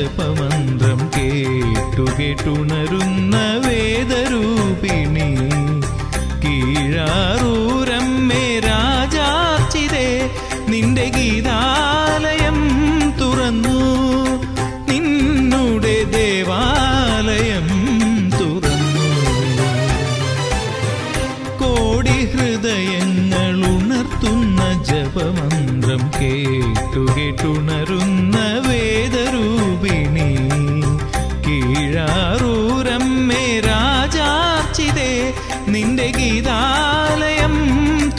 ജപമന്ത്രം കേട്ടു കേട്ടുണരുന്ന വേദരൂപിണി കീഴാറൂരമ്മേ രാജാർച്ചിതേ നിന്റെ ഗീതാലയം തുറന്നു നിന്നുടെ ദേവാലയം തുറന്നു കോടി ഹൃദയങ്ങൾ ഉണർത്തുന്ന ജപമന്ത്രം കേട്ടു കേട്ടുണരുന്ന വേദരൂപിണി കീഴാറൂരമ്മേ രാജാർച്ചിതേ നിന്റെ ഗീതാലയം